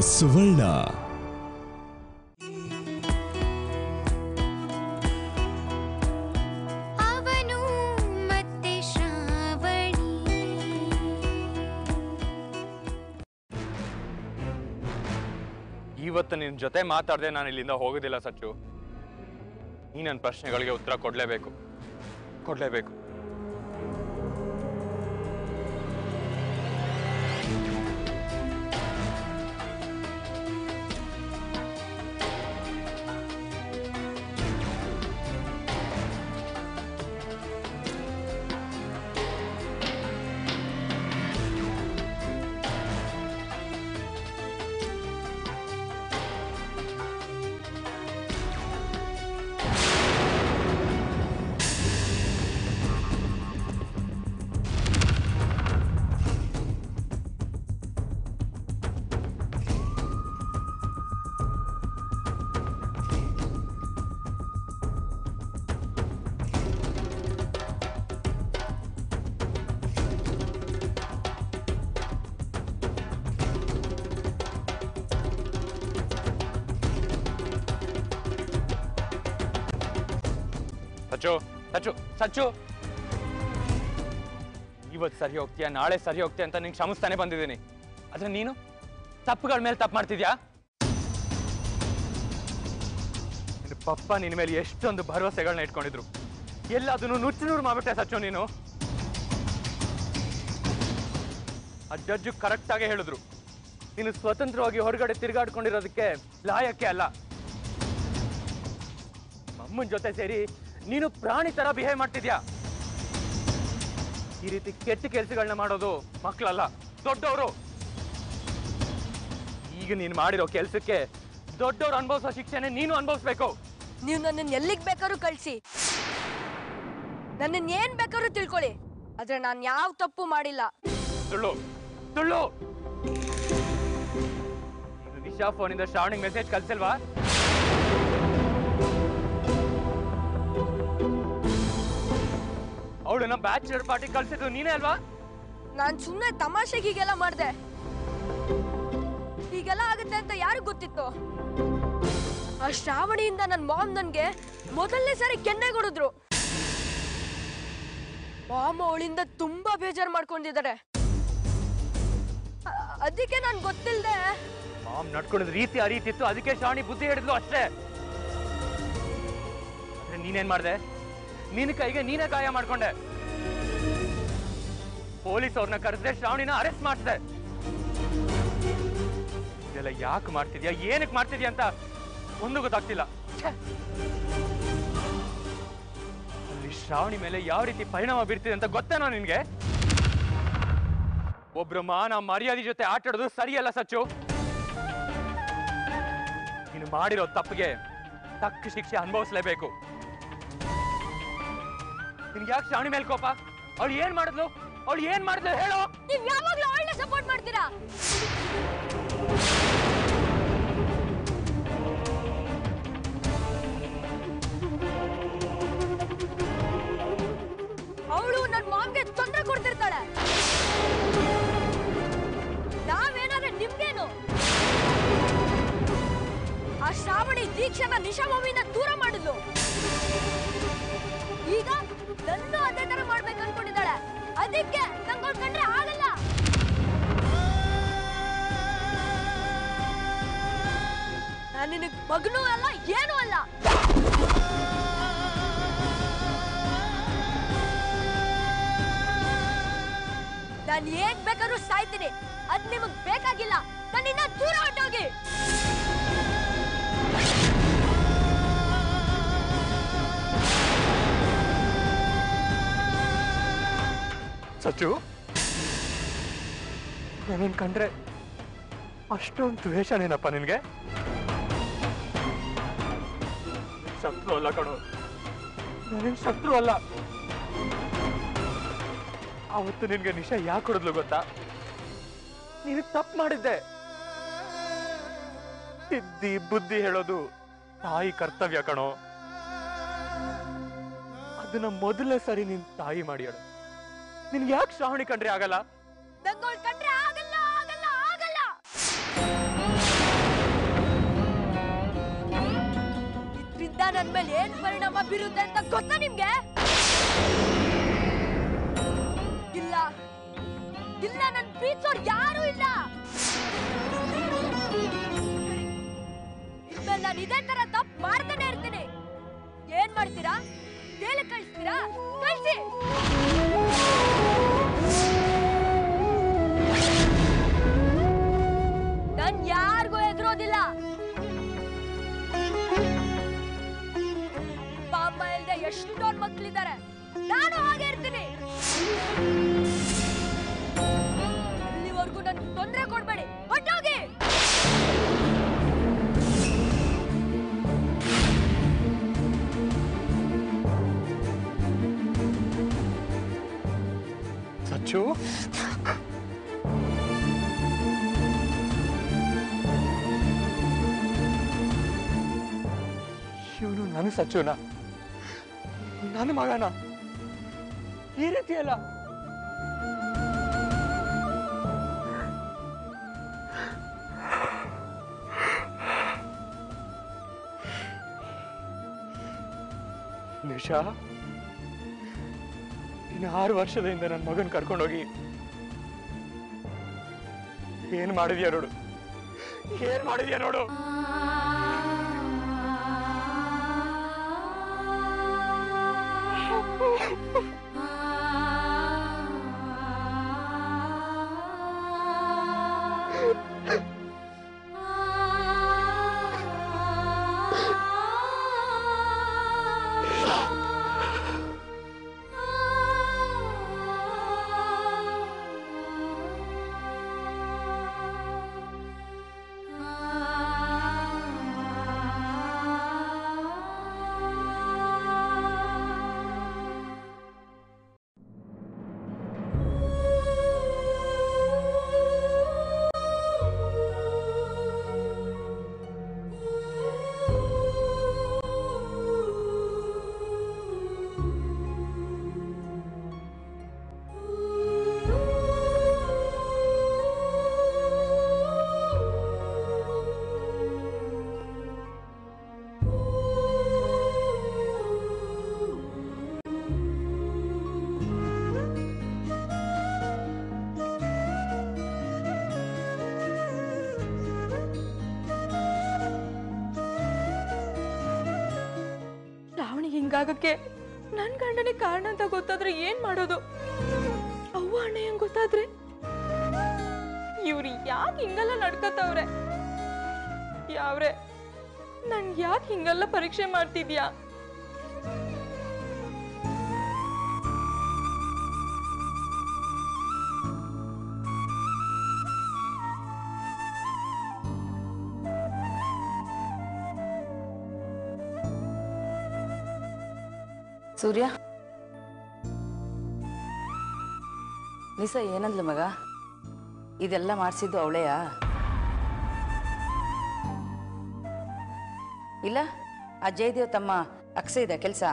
ಸುವರ್ಣ ಅವನು ಮತ್ತೆ ಶ್ರಾವಣಿ ಇವತ್ತು ನಿನ್ ಜೊತೆ ಮಾತಾಡದೆ ನಾನು ಇಲ್ಲಿಂದ ಹೋಗೋದಿಲ್ಲ ಸಚ್ಚು ನೀ ನನ್ನ ಪ್ರಶ್ನೆಗಳಿಗೆ ಉತ್ತರ ಕೊಡ್ಲೇಬೇಕು ಕೊಡ್ಲೇಬೇಕು ಸಚ್ಚು ಸಚ್ಚು ಸಚ್ಚು ಇವತ್ತು ಸರಿ ಹೋಗ್ತೀಯಾ ನಾಳೆ ಸರಿ ಹೋಗ್ತೀಯ ಅಂತ ನಿಂಗೆ ಕ್ಷಮಿಸ್ತಾನೆ ಬಂದಿದ್ದೀನಿ ಆದ್ರೆ ನೀನು ತಪ್ಪುಗಳ ಮೇಲೆ ತಪ್ಪು ಮಾಡ್ತಿದ್ಯಾ ನಿನ್ನ ಪಪ್ಪ ನಿನ್ನ ಮೇಲೆ ಎಷ್ಟೊಂದು ಭರವಸೆಗಳನ್ನ ಇಟ್ಕೊಂಡಿದ್ರು ಎಲ್ಲದನ್ನು ನುಚ್ಚು ನೂರು ಮಾಡ್ಬಿಟ್ಟೆ ಸಚ್ಚು ನೀನು ಆ ಜಡ್ಜು ಕರೆಕ್ಟಾಗೆ ಹೇಳಿದ್ರು ನೀನು ಸ್ವತಂತ್ರವಾಗಿ ಹೊರಗಡೆ ತಿರುಗಾಡ್ಕೊಂಡಿರೋದಕ್ಕೆ ಲಾಯಕ್ಕೆ ಅಲ್ಲ ಅಮ್ಮನ ಜೊತೆ ಸೇರಿ ನೀನು ಪ್ರಾಣಿ ತರ ಬಿಹೇವ್ ಮಾಡ್ತಿದ್ಯಾ ಈ ರೀತಿ ಕೆಟ್ಟ ಕೆಲಸಗಳನ್ನ ಮಾಡೋದು ಮಕ್ಕಳಲ್ಲ ದೊಡ್ಡವರು ಈಗ ನೀನು ಮಾಡಿರೋ ಕೆಲಸಕ್ಕೆ ದೊಡ್ಡವ್ರು ಅನುಭವಿಸೋ ಶಿಕ್ಷೆನೆ ನೀನು ಅನುಭವಿಸ್ಬೇಕು ನೀವು ನನ್ನನ್ನು ಎಲ್ಲಿಗೆ ಬೇಕಾದ್ರೂ ಕಳಿಸಿ ನನ್ನನ್ನು ಏನ್ ಬೇಕಾದ್ರೂ ತಿಳ್ಕೊಳ್ಳಿ ಆದ್ರೆ ನಾನು ಯಾವ ತಪ್ಪು ಮಾಡಿಲ್ಲ ಸುಳ್ಳು ಸುಳ್ಳು ನೀನು ನಿಶಾ ಫೋನಿಂದ ಶ್ರಾವಣಿಗೆ ಮೆಸೇಜ್ ಕಳ್ಸಿಲ್ವಾ ಅವಳನ್ನ ಬ್ಯಾಚುಲರ್ ಪಾರ್ಟಿ ಕಳ್ಸಿದ್ದು ನೀನೇ ಅಲ್ವಾ ನಾನು ಸುಮ್ಮನೆ ತಮಾಷೆಗೆ ಹೀಗೆಲ್ಲ ಮಾಡಿದೆ ಹೀಗೆಲ್ಲ ಆಗುತ್ತೆ ಅಂತ ಯಾರಿಗ್ ಗೊತ್ತಿತ್ತು ಆ ಶ್ರಾವಣಿಯಿಂದ ನನ್ನ ಮಾಮ್ ನನ್ಗೆ ಮೊದಲನೇ ಸಾರಿ ಕೆನ್ನೆ ಕೊಡಿದ್ರು ಮಾಮ್ ಅವಳಿಂದ ತುಂಬಾ ಬೇಜಾರು ಮಾಡ್ಕೊಂಡಿದ್ದಾರೆ ಅ- ಅದಕ್ಕೆ ನನ್ ಗೊತ್ತಿಲ್ದೆ ಮಾಮ್ ನಡ್ಕೊಂಡಿದ್ ರೀತಿ ಆ ರೀತಿ ಇತ್ತು ಅದಕ್ಕೆ ಶ್ರಾವಣಿ ಬುದ್ಧಿ ಹಿಡಿದ್ಲು ಅಷ್ಟೇ ಆದ್ರೆ ನೀನೇನ್ ಮಾಡ್ದೆ ನಿನ್ನ ಕೈಗೆ ನೀನೇ ಗಾಯ ಮಾಡ್ಕೊಂಡೆ ಪೊಲೀಸ್ ಅವ್ರನ್ನ ಕರೆದ್ರೆ ಶ್ರಾವಣಿನ ಅರೆಸ್ಟ್ ಮಾಡಿಸ್ದೆ ಇದೆಲ್ಲ ಯಾಕೆ ಮಾಡ್ತಿದ್ಯಾ ಏನಕ್ಕೆ ಮಾಡ್ತಿದ್ಯಾ ಅಂತ ಒಂದು ಗೊತ್ತಾಗ್ತಿಲ್ಲ ಛೆ! ಅಲ್ಲಿ ಶ್ರಾವಣಿ ಮೇಲೆ ಯಾವ ರೀತಿ ಪರಿಣಾಮ ಬೀರ್ತಿದೆ ಅಂತ ಗೊತ್ತೇನೋ ನಿನ್ಗೆ ಒಬ್ರು ಮಾನ ಮರ್ಯಾದೆ ಜೊತೆ ಆಟ ಆಡೋದು ಸರಿಯಲ್ಲ ಸಚ್ಚು ನೀನು ಮಾಡಿರೋ ತಪ್ಪಿಗೆ ತಕ್ಕ ಶಿಕ್ಷೆ ಅನುಭವಿಸ್ಲೇಬೇಕು ನಿನ್ಗೆ ಯಾಕೆ ಶ್ರಾವಣಿ ಮೇಲೆ ಕೋಪ ಅವಳು ಏನ್ ಮಾಡಿದ್ಲು ಅವಳು ಏನ್ ಮಾಡಿದ್ಲು ಹೇಳು ನೀವ್ ಯಾವಾಗ್ಲೂ ಅವಳನ್ನ ಸಪೋರ್ಟ್ ಮಾಡ್ತೀರಾ ಅವಳು ನನ್ ಮಾಮ್ಗೆ ತೊಂದರೆ ಕೊಡ್ತಿರ್ತಾಳೆ ನಾವೇನಾದ್ರೆ ನಿಮ್ಗೇನು ಆ ಶ್ರಾವಣಿ ದೀಕ್ಷೆನ ನಿಶಾ ಮಾಮಿಯಿಂದ ದೂರ ಮಾಡಿದ್ಲು ಈಗ ನನ್ನ ಅದೇ ತರ ಮಾಡ್ಬೇಕು ಅನ್ಕೊಂಡಿದ್ದಾಳೆ ಅದಕ್ಕೆ ನಂಗೆ ಕಂಡ್ರೆ ಆಗಲ್ಲ ನಾನು ನಿನಗ್ ಮಗನೂ ಅಲ್ಲ ಏನೂ ಅಲ್ಲ ನಾನು ಏನ್ ಬೇಕಾದ್ರೂ ಸಾಯ್ತೀನಿ ಅದ್ ನಿಮಗ್ ಬೇಕಾಗಿಲ್ಲ ನನ್ನಿಂದ ದೂರ ಹೊಟ್ಟೋಗಿ ಸಚ್ಚು ನನ್ನನ್ ಕಂಡ್ರೆ ಅಷ್ಟೊಂದು ದ್ವೇಷನೇನಪ್ಪ ನಿನ್ಗೆ ಶತ್ರು ಅಲ್ಲ ಕಣೋ ನನಗೆ ಶತ್ರು ಅಲ್ಲ ಅವತ್ತು ನಿನ್ಗೆ ನಿಶಾ ಯಾಕೆ ಕೊಡಿದ್ಲು ಗೊತ್ತಾ ನೀನು ತಪ್ಪು ಮಾಡಿದ್ದೆ ತಿದ್ದಿ ಬುದ್ಧಿ ಹೇಳೋದು ತಾಯಿ ಕರ್ತವ್ಯ ಕಣೋ ಅದನ್ನ ಮೊದಲನೇ ಸರಿ ನಿನ್ ತಾಯಿ ಮಾಡಿ ಹೇಳು ನಿನ್ಗೆ ಯಾಕೆ ಶ್ರಾವಣಿ ಕಂಡ್ರೆ ಆಗಲ್ಲ ನಂಗೆ ಅವ್ಳ್ ಕಂಡ್ರೆ ಆಗಲ್ಲ ಆಗಲ್ಲ ಆಗಲ್ಲ ನನ್ ಮೇಲೆ ಏನ್ ಪರಿಣಾಮ ಬೀರುತ್ತೆ ಅಂತ ಗೊತ್ತಾ ನಿಮ್ಗೆ ಇಲ್ಲ ಇಲ್ಲ ನನ್ ಪ್ರೀತಿಸೋರ್ ಯಾರು ಇಲ್ಲ ಇನ್ಮೇಲೆ ನಾನು ಇದೇ ತರ ತಪ್ಪು ಮಾಡ್ತಾನೆ ಇರ್ತೀನಿ ಏನ್ ಮಾಡ್ತೀರಾ ಜೈಲಿಗೆ ಕಳಿಸ್ತೀರಾ ಕಳ್ಸಿ ನಾನ್ ಯಾರಿಗೂ ಎದುರೋದಿಲ್ಲ ಅಪ್ಪ ಅಮ್ಮ ಇಲ್ದೆ ಎಷ್ಟೊಂದ್ ಮಕ್ಳಿದ್ದಾರೆ ನಾನು ಹಾಗೆ ಇರ್ತೀನಿ ಇಲ್ಲಿವರೆಗೂ ನನ್ ತೊಂದರೆ ಕೊಡ್ಬೇಡಿ ಹೊಟ್ಟೋಗಿ ಸಚ್ಚು ಇವನು ನನ್ನ ಸಚ್ಚುನ ನನ್ನ ಮಗನ ಈ ರೀತಿ ಅಲ್ಲ ನಿಶಾ ಇನ್ನು ಆರು ವರ್ಷದಿಂದ ನನ್ನ ಮಗನ್ ಕರ್ಕೊಂಡೋಗಿ ಏನ್ ಮಾಡಿದ್ಯಾ ನೋಡು ಏನ್ ಮಾಡಿದ್ಯಾ ನೋಡು ಶ್ರಾವಣಿಗೆ ಹಿಂಗಾಗಕ್ಕೆ ನನ್ ಗಂಡನೇ ಕಾರಣ ಅಂತ ಗೊತ್ತಾದ್ರೆ ಏನ್ ಮಾಡೋದು ಅವ್ವ ಅಣ್ಣ ಹೆಂಗ್ ಗೊತ್ತಾದ್ರೆ ಇವ್ರು ಯಾಕೆ ಹಿಂಗೆಲ್ಲ ನಡ್ಕತ್ತವ್ರೆ ಯಾವ್ರೆ ನನ್ ಯಾಕೆ ಹಿಂಗೆಲ್ಲ ಪರೀಕ್ಷೆ ಮಾಡ್ತಿದ್ಯಾ ಸೂರ್ಯ ನಿಸ ಏನಂದ್ಲು ಮಗ ಇದೆಲ್ಲ ಮಾಡಿಸಿದ್ದು ಅವಳೆಯಾ ಇಲ್ಲ ಆ ಜಯದೇವ್ ತಮ್ಮ ಅಕ್ಸ ಇದೆ ಕೆಲಸ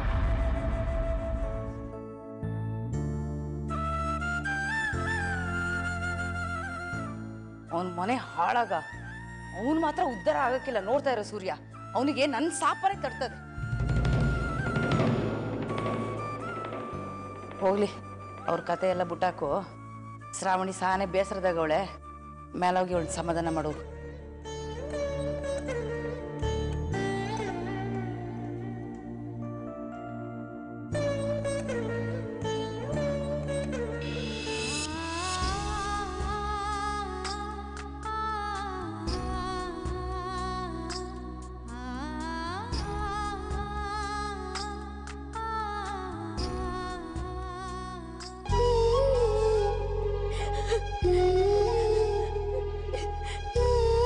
ಅವನ ಮನೆ ಹಾಳಾಗ ಅವನು ಮಾತ್ರ ಉದ್ಧಾರ ಆಗಕ್ಕಿಲ್ಲ ನೋಡ್ತಾ ಇರೋ ಸೂರ್ಯ ಅವನಿಗೆ ನನ್ನ ಸಾಪನೆ ತಡ್ತದೆ ಹೋಗ್ಲಿ ಅವ್ರ ಕತೆ ಎಲ್ಲ ಬುಟ್ಟಾಕು ಶ್ರಾವಣಿ ಸಾನೆ ಬೇಸರದಾಗವಳೆ ಮೇಲೋಗಿ ಅವಳು ಸಮಾಧಾನ ಮಾಡೋದು ಆ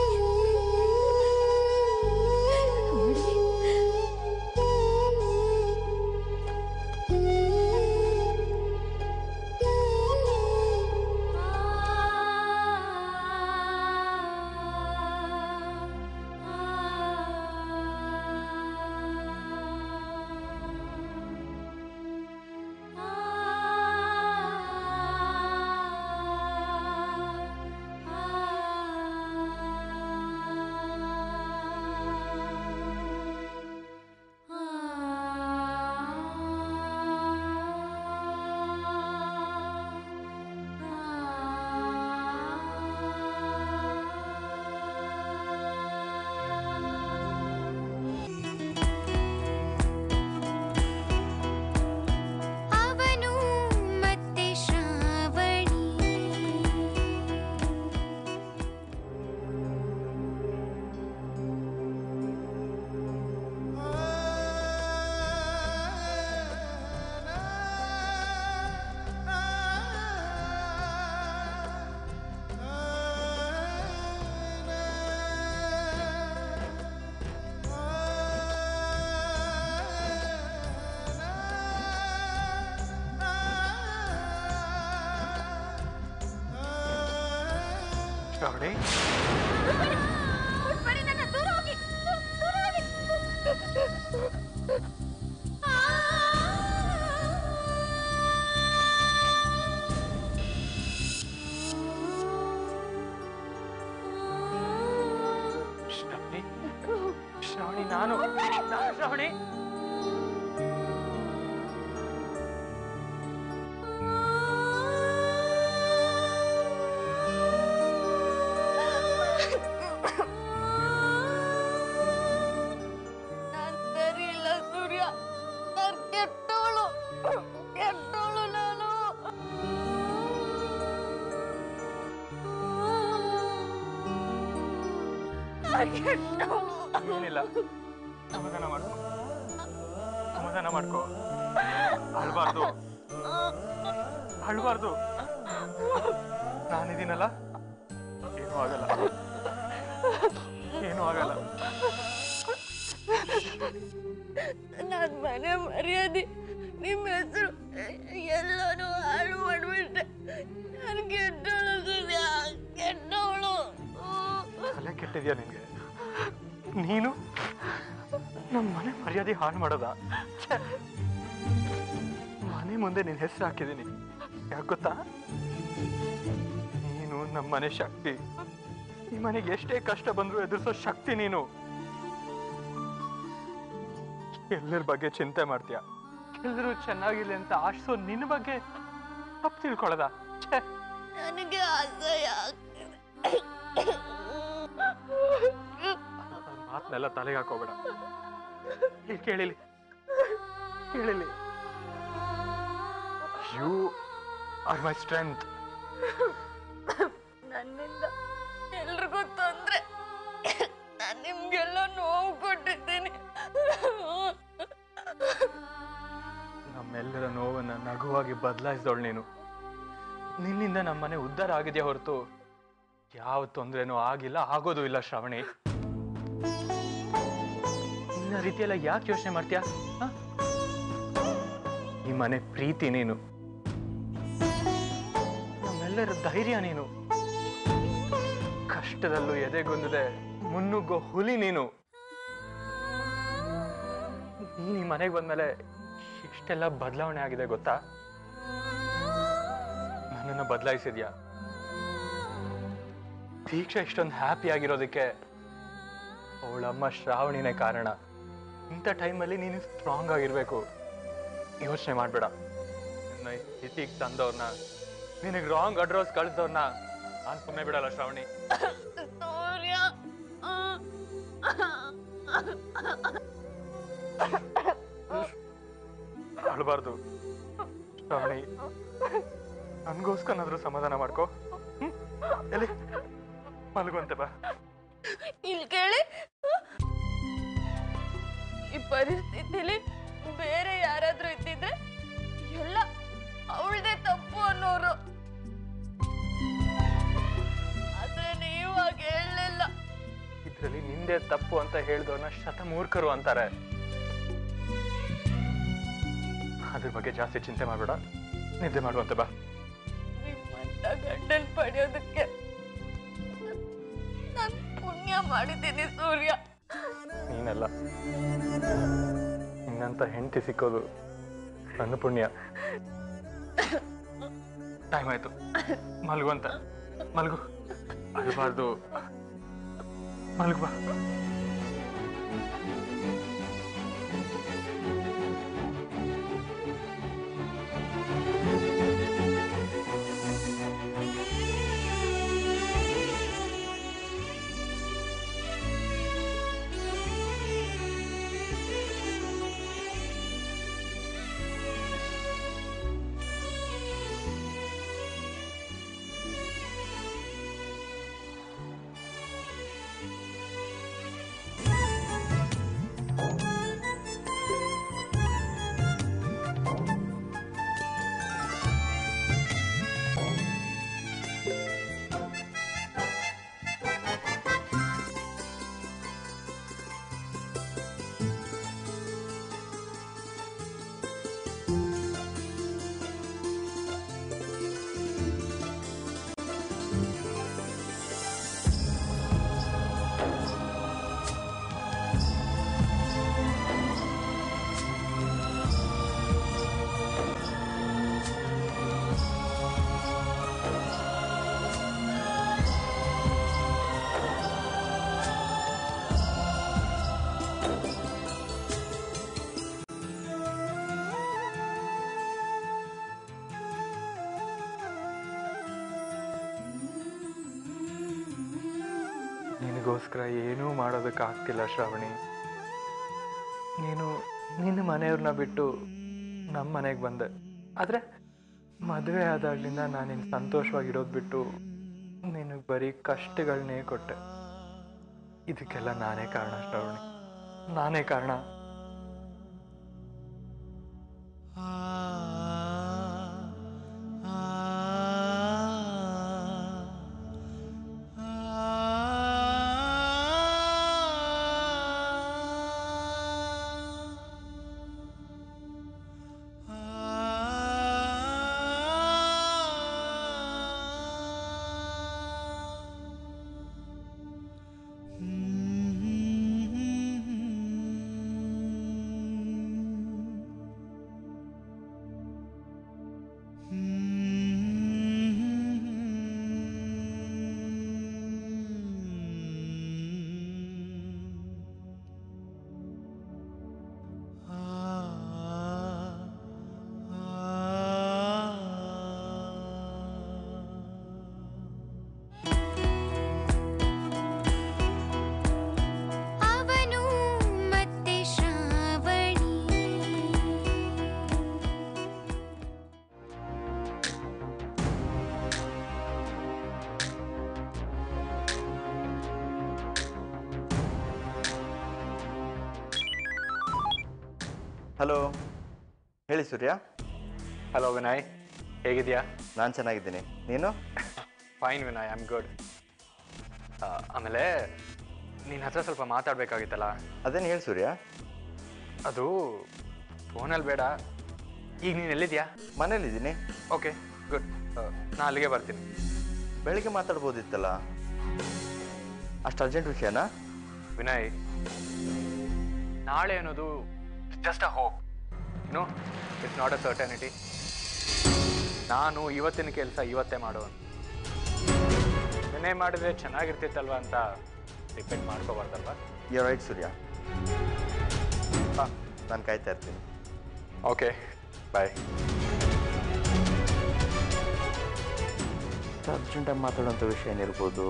ಶ್ರಾವಣಿ ಮುಟ್ಬೇಡಿ ನನ್ನ ದೂರ ಹೋಗಿ ದೂರ ಹೋಗಿ ಶ್ರಾವಣಿ ಶ್ರಾವಣಿ ನಾನು ನಾನು ಶ್ರಾವಣಿ ನಾನ್ ಸರಿ ಇಲ್ಲ ಸೂರ್ಯ ನಾನ್ ಕೆಟ್ಟವಳು ಕೆಟ್ಟವಳು ನಾನು ನಾನ್ ಕೆಟ್ಟವಳು. ಏನಿಲ್ಲ ಸಮಾಧಾನ ಮಾಡ್ಕೊ ಸಮಾಧಾನ ಮಾಡ್ಕೊ ಅಳ್ಬಾರ್ದು ಅಳ್ಬಾರ್ದು ನಾನಿದ್ದೀನಲ್ಲ ಏನೂ ಆಗಲ್ಲ ಏನೂ ಆಗಲ್ಲ ನಾನ್ ಮನೆ ಮರ್ಯಾದೆ ನಿಮ್ಮ ಹೆಸರು ಎಲ್ಲಾನು ಹಾಳು ಮಾಡ್ಬಿಟ್ಟೆ ನಾನು ಕೆಟ್ಟವಳು ಸೂರ್ಯ ಕೆಟ್ಟವಳು ತಲೆ ಕೆಟ್ಟಿದ್ಯಾ ನಿನಗೆ ನೀನು ನಮ್ಮ ಮನೆ ಮರ್ಯಾದೆ ಹಾಳು ಮಾಡೋದ ಛೆ! ಮನೆ ಮುಂದೆ ನಿನ್ನ ಹೆಸರು ಹಾಕಿದ್ದೀನಿ ಯಾಕೆ ಗೊತ್ತಾ ನೀನು ನಮ್ಮ ಮನೆ ಶಕ್ತಿ ಈ ಮನೆಗೆ ಎಷ್ಟೇ ಕಷ್ಟ ಬಂದರೂ ಎದುರಿಸೋ ಶಕ್ತಿ ನೀನು ಎಲ್ಲರ ಬಗ್ಗೆ ಚಿಂತೆ ಮಾಡ್ತೀಯ ಎಲ್ಲರೂ ಚೆನ್ನಾಗಿರ್ಲಿ ಅಂತ ಆಶಿಸೋ ನಿನ್ನ ಬಗ್ಗೆ ತಪ್ಪು ತಿಳ್ಕೊಳ್ಳೋದ ಛೇ ನನಗೆ ಅಸಹ್ಯ ಆಗ್ತಿದೆ ಮಾತನ್ನೆಲ್ಲ ತಲೆಗೆ ಹಾಕೋಬೇಡ ಇಲ್ಲಿ ಕೇಳಿಲಿ ಕೇಳಿಲಿ ಯು ಆರ್ ಮೈ ಸ್ಟ್ರೆಂತ್ ನನ್ನಿಂದ ಎಲ್ರಿಗೂ ತೊಂದ್ರೆ ನಾನು ನಿಮ್ಗೆಲ್ಲ ನೋವು ಕೊಟ್ಟಿದ್ದೀನಿ ನಮ್ಮೆಲ್ಲರ ನೋವನ್ನ ನಗುವಾಗಿ ಬದಲಾಯಿಸಿದವಳು ನೀನು ನಿನ್ನಿಂದ ನಮ್ಮನೆ ಉದ್ಧಾರ ಆಗಿದೆಯಾ ಹೊರತು ಯಾವ ತೊಂದರೆನೂ ಆಗಿಲ್ಲ ಆಗೋದು ಇಲ್ಲ ಶ್ರಾವಣಿ ನಿನ್ನ ರೀತಿಯೆಲ್ಲ ಯಾಕೆ ಯೋಚನೆ ಮಾಡ್ತೀಯಾ ಹ? ಈ ಮನೆ ಪ್ರೀತಿ ನೀನು ನಮ್ಮೆಲ್ಲರ ಧೈರ್ಯ ನೀನು ಕಷ್ಟದಲ್ಲೂ ಎದೆಗೊಂದಿದೆ ಮುನ್ನುಗ್ಗೋ ಹುಲಿ ನೀನು ನೀನ್ ಈ ಮನೆಗೆ ಬಂದ್ಮೇಲೆ ಇಷ್ಟೆಲ್ಲ ಬದಲಾವಣೆ ಆಗಿದೆ ಗೊತ್ತಾ ನನ್ನನ್ನು ಬದಲಾಯಿಸಿದ್ಯಾ ದೀಕ್ಷಾ ಇಷ್ಟೊಂದು ಹ್ಯಾಪಿ ಆಗಿರೋದಕ್ಕೆ ಅವಳಮ್ಮ ಶ್ರಾವಣಿನೇ ಕಾರಣ ಇಂಥ ಟೈಮಲ್ಲಿ ನೀನು ಸ್ಟ್ರಾಂಗ್ ಆಗಿರ್ಬೇಕು ಯೋಚನೆ ಮಾಡಬೇಡ ನಿನ್ನ ಸ್ಥಿತಿಗೆ ತಂದವ್ರನ್ನ ನಿನಗೆ ರಾಂಗ್ ಅಡ್ರೆಸ್ ಕಳಿಸ್ದವ್ರನ್ನ ನಾನು ಸುಮ್ಮನೆ ಬಿಡಲ್ಲ ಶ್ರಾವಣಿ ಸೂರ್ಯ ಅಳಬಾರ್ದು ಶ್ರಾವಣಿ ನನ್ಗೋಸ್ಕರನಾದ್ರೂ ಸಮಾಧಾನ ಮಾಡ್ಕೋ ಹ್ಮ್? ಎಲ್ಲಿ ಮಲಗುವಂತೆ ಬಾ ಇಲ್ಲಿ ಕೇಳಿ ಈ ಪರಿಸ್ಥಿತಿಲಿ ಬೇರೆ ಯಾರಾದ್ರೂ ಇದ್ದಿದ್ರೆ ಎಲ್ಲ ಅವಳದೇ ತಪ್ಪು ಅನ್ನೋರು ಆದ್ರೆ ನೀವು ಹಾಗೆ ಹೇಳಲಿಲ್ಲ ಇದ್ರಲ್ಲಿ ನಿಂದೆ ತಪ್ಪು ಅಂತ ಹೇಳಿದವ್ರನ್ನ ಶತಮೂರ್ಖರು ಅಂತಾರೆ ಅದ್ರ ಬಗ್ಗೆ ಜಾಸ್ತಿ ಚಿಂತೆ ಮಾಡಬೇಡ ನಿದ್ದೆ ಮಾಡುವಂತೆ ಬಾ ನಿಮ್ಮಂತ ಗಂಡನ್ ಪಡೆಯೋದಕ್ಕೆ ನಾನು ಪುಣ್ಯ ಮಾಡಿದ್ದೀನಿ ಸೂರ್ಯ ನೀನಲ್ಲ ನಿನ್ನಂತ ಹೆಂಡತಿ ಸಿಕ್ಕೋದು ನನ್ನ ಪುಣ್ಯ ಟೈಮ್ ಆಯ್ತು ಮಲಗುವಂತ ಮಲಗು ಅಳಬಾರ್ದು ಮಲಗು ಬಾ ನಿನಗೋಸ್ಕರ ಏನೂ ಮಾಡೋದಕ್ಕಾಗ್ತಿಲ್ಲ ಶ್ರಾವಣಿ ನೀನು ನಿನ್ನ ಮನೆಯವ್ರನ್ನ ಬಿಟ್ಟು ನಮ್ಮ ಮನೆಗೆ ಬಂದೆ ಆದರೆ ಮದುವೆ ಆದಾಗ್ಲಿಂದ ನಾನು ನಿನ್ನ ಸಂತೋಷವಾಗಿರೋದು ಬಿಟ್ಟು ನಿನಗೆ ಬರೀ ಕಷ್ಟಗಳನ್ನೇ ಕೊಟ್ಟೆ ಇದಕ್ಕೆಲ್ಲ ನಾನೇ ಕಾರಣ ಶ್ರಾವಣಿ ನಾನೇ ಕಾರಣ ಅವನು ಮತ್ತೆ ಶ್ರಾವಣಿ ಹಲೋ ಹೇಳಿ ಸೂರ್ಯ ಹಲೋ ವಿನಯ್ ಹೇಗಿದೆಯಾ ನಾನು ಚೆನ್ನಾಗಿದ್ದೀನಿ ನೀನು fine Vinay I am good ಆಮೇಲೆ ನಿನ್ನ ಹತ್ರ ಸ್ವಲ್ಪ ಮಾತಾಡಬೇಕಾಗಿತ್ತಲ್ಲ ಅದೇನು ಹೇಳಿ ಸೂರ್ಯ ಅದು ಫೋನಲ್ಲಿ ಬೇಡ ಈಗ ನೀನು ಎಲ್ಲಿದ್ಯಾ ಮನೇಲಿದ್ದೀನಿ ಓಕೆ ಗುಡ್ ನಾ ಅಲ್ಲಿಗೆ ಬರ್ತೀನಿ ಬೆಳಿಗ್ಗೆ ಮಾತಾಡ್ಬೋದಿತ್ತಲ್ಲ ಅಷ್ಟು ಅರ್ಜೆಂಟ್ ವಿಷಯನಾ ವಿನಯ್ ನಾಳೆ ಅನ್ನೋದು just a hope no it's not a certainty ನಾನು ಇವತ್ತಿನ ಕೆಲಸ ಇವತ್ತೇ ಮಾಡುವನು ನಿನ್ನೆ ಮಾಡಿದ್ರೆ ಚೆನ್ನಾಗಿರ್ತಿತ್ತಲ್ವ ಅಂತ ಡಿಪೆಂಡ್ ಮಾಡ್ಕೋಬಾರ್ದಲ್ವ ಯು ರೈಟ್ ಸೂರ್ಯ ಹಾಂ ನಾನು ಕಾಯ್ತಾ ಇರ್ತೀನಿ ಓಕೆ ಬಾಯ್ ಅರ್ಜೆಂಟಾಗಿ ಮಾತಾಡೋಂಥ ವಿಷಯ ಏನಿರ್ಬೋದು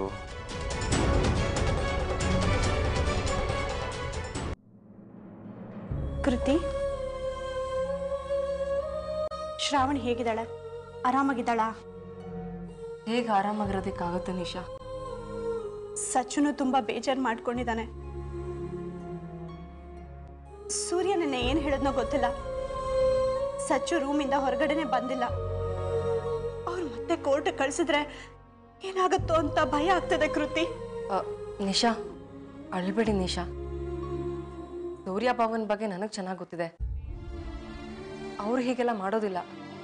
ಕೃತಿ ಶ್ರಾವಣಿ ಹೇಗಿದ್ದಾಳೆ ಆರಾಮಾಗಿದ್ದಾಳಾ ಹೇಗೆ ಆರಾಮಾಗಿರೋದಕ್ಕಾಗುತ್ತೆ ನಿಶಾ ಸಚ್ಚುನು ತುಂಬಾ ಬೇಜಾರು ಮಾಡ್ಕೊಂಡಿದ್ದಾನೆ ಸೂರ್ಯ ನೆನ್ನೆ ಏನು ಹೇಳಿದ್ನೋ ಗೊತ್ತಿಲ್ಲ ಸಚ್ಚು ರೂಮಿಂದ ಹೊರಗಡೆನೆ ಬಂದಿಲ್ಲ ಅವ್ರು ಮತ್ತೆ ಕೋರ್ಟ್ ಕಳ್ಸಿದ್ರೆ ಏನಾಗುತ್ತೋ ಅಂತ ಭಯ ಆಗ್ತದೆ ಕೃತಿ ಅ, ನಿಶಾ ಅಳ್ಬೇಡಿ ನಿಶಾ ಸೂರ್ಯ ಭವನ್ ಬಗ್ಗೆ ನನಗೆ ಚೆನ್ನಾಗಿ ಗೊತ್ತಿದೆ ಅವ್ರು ಹೀಗೆಲ್ಲ ಮಾಡೋದಿಲ್ಲ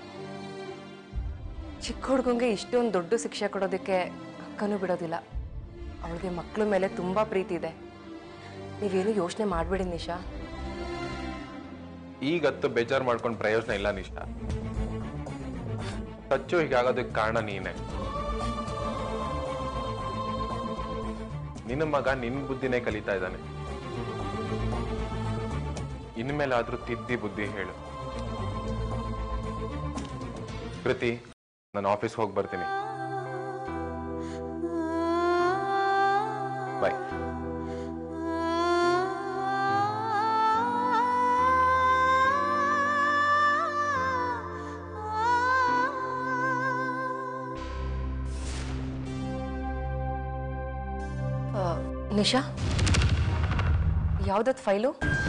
ಚಿಕ್ಕ ಹುಡುಗಂಗೆ ಇಷ್ಟೊಂದು ದೊಡ್ಡ ಶಿಕ್ಷೆ ಕೊಡೋದಕ್ಕೆ ಅಕ್ಕನೂ ಬಿಡೋದಿಲ್ಲ ಅವಳಿಗೆ ಮಕ್ಕಳ ಮೇಲೆ ತುಂಬ ಪ್ರೀತಿ ಇದೆ ನೀವೇನು ಯೋಚನೆ ಮಾಡಬೇಡಿ ನಿಶಾ ಈಗತ್ತು ಬೇಜಾರು ಮಾಡ್ಕೊಂಡು ಪ್ರಯೋಜನ ಇಲ್ಲ ನಿಶಾ ಸಚ್ಚು ಹೀಗಾಗೋದಕ್ಕೆ ಕಾರಣ ನೀನೆ ನಿನ್ನ ಮಗ ನಿನ್ ಬುದ್ಧಿನೇ ಕಲಿತಾ ಇದ್ದಾನೆ ಇನ್ಮೇಲಾದ್ರೂ ತಿದ್ದಿ ಬುದ್ಧಿ ಹೇಳು ಕೃತಿ ನಾನು ಆಫೀಸ್ ಹೋಗಿ ಬರ್ತೀನಿ ಬಾಯ್ ಅ, ನಿಶಾ ಯಾವುದದು ಫೈಲು